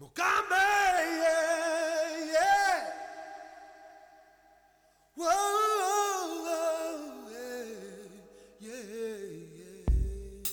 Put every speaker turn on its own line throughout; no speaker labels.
Mukambe, yeah, yeah. Whoa, yeah, yeah, yeah.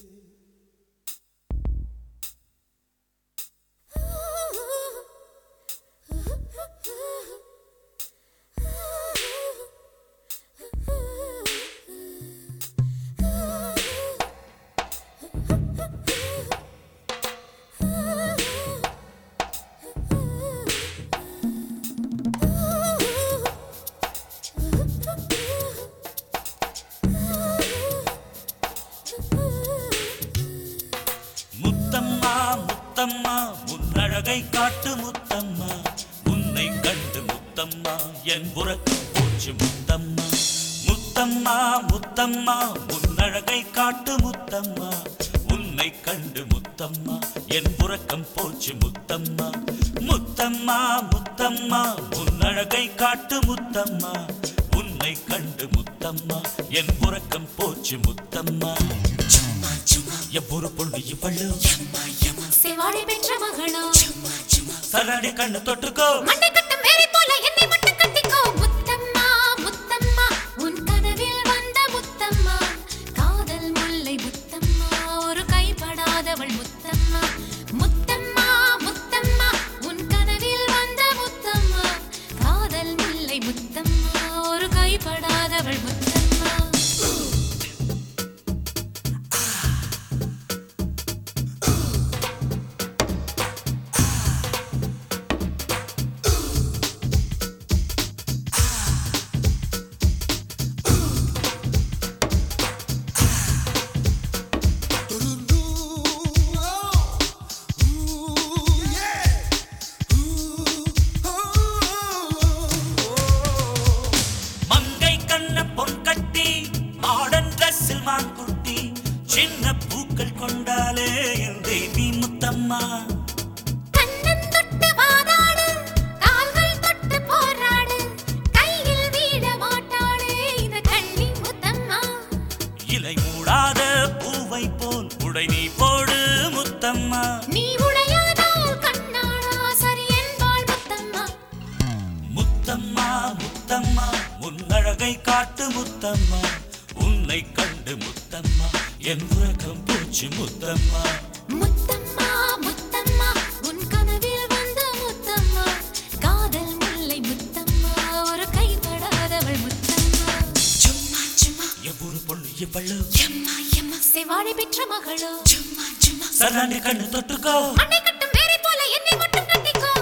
Muthamma Muthamma முன்னழகை காட்டு முத்தம்மா உன்னை கண்டு முத்தம்மா என் உறக்கம் போச்சு முத்தம்மா முத்தம்மா முத்தம்மா முன்னழகை காட்டு முத்தம்மா உன்னை கண்டு முத்தம்மா என் உறக்கம் போச்சு முத்தம்மா முத்தம்மா முத்தம்மா முன்னழகை காட்டு முத்தம்மா உன்னை கண்டு முத்தம்மா என் உறக்கம் போச்சு முத்தம்மா எவ்வொரு பொண்ணு இவளு
செவாடி பெற்ற மகளோ
சரடி கண்ணு தொட்டுக்கோ
மண்டை கட்டும் வேலை போல என்னை மட்டும் கட்டிக்கோ முத்தம்மா முத்தம்மா உன் கனவில் வந்த முத்தம்மா காதல் முல்லை முத்தம்மா ஒரு கைப்படாதவள் முத்தம்மா முத்தம்மா முத்தம்மா உன் கனவில் வந்த முத்தம்மா காதல் முல்லை முத்தம்மா ஒரு கைப்படாதவள் முத்தம்மா
மங்கை கண்ண பொன் கட்டி மாடன் ட்ரெஸ்ஸில் மான் குட்டி சின்ன பூக்கள் கொண்டாலே என் தேவி முத்தம்மா
கண்ணன் தொட்டு வாதாடு கால்கள் தொட்டு போராடு கையில் வீழ மாட்டாளே இந்த கள்ளி முத்தம்மா
இலை மூடாத பூவை போல் உடை நீ போடு முத்தம்மா
நீ உடையானால் கண்ணாடா சரி என்பாள் முத்தம்மா
முத்தம்மா முத்தம்மா முன்னழகை காட்டு முத்தம்மா உன்னை கண்டு முத்தம்மா என் உறக்கம் போச்சு முத்தம்மா
முத்தம்மா முத்தம்மா உன் கனவில் வந்த முத்தம்மா காதல் முல்லை முத்தம்மா ஒரு கைப்படாதவள் முத்தம்மா சும்மா சும்மா
எவ்வொரு பொண்ணு இவளு
எம்மா எம்மா செவாடி பெற்ற மகளோ சும்மா சும்மா
சரடி கண்ணு தொட்டுக்கோ
மண்டை கட்டும் வேலை போல என்னை மட்டும் கட்டிக்கோ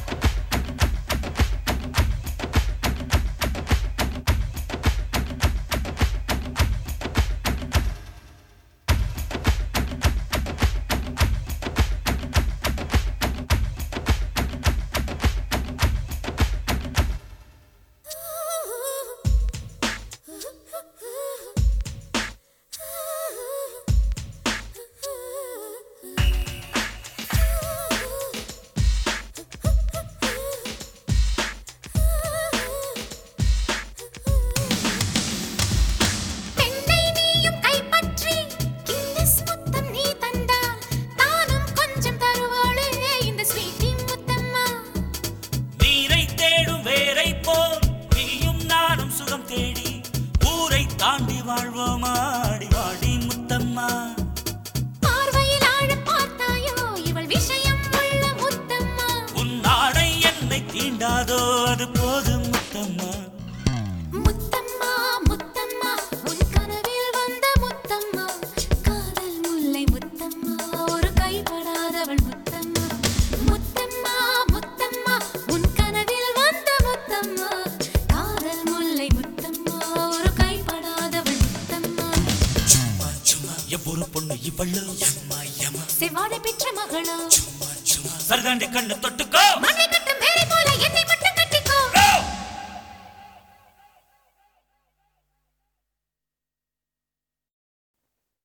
பெண்ணை நீயும் கைப்பற்றி கின்னஸ் முத்தம் நீ தந்தால் தானும் கொஞ்சம் தருவாளே இந்த ஸ்வீட்டி முத்தம்மா
நீரை தேடும் வேரை போல் நீயும் நானும் சுகம் தேடி ஊரை தாண்டி வாழ்வோமா ஆடி வாடி முத்தம்மா
பார்வையில் ஆழ பார்த்தாயோ இவள் விஷயம் உள்ள முத்தம்மா
உன் ஆடை என்னை தீண்டாதோ அது போதும் முத்தம்மா
முத்தம்மா முத்தம்மா உன் கனவில் வந்த முத்தம்மா காதல் முல்லை முத்தம்மா ஒரு கைப்படாதவள் முத்தம்மா முத்தம்மா முத்தம்மா உன் கனவில் வந்த முத்தம்மா காதல் முல்லை முத்தம்மா ஒரு கைப்படாதவள் முத்தம்மா
எவ்வொரு பொண்ணு இவளு
செவாடை பெற்ற மகளோ
சரதாண்டி கண்ணு தொட்டுக்கோ
மண்டை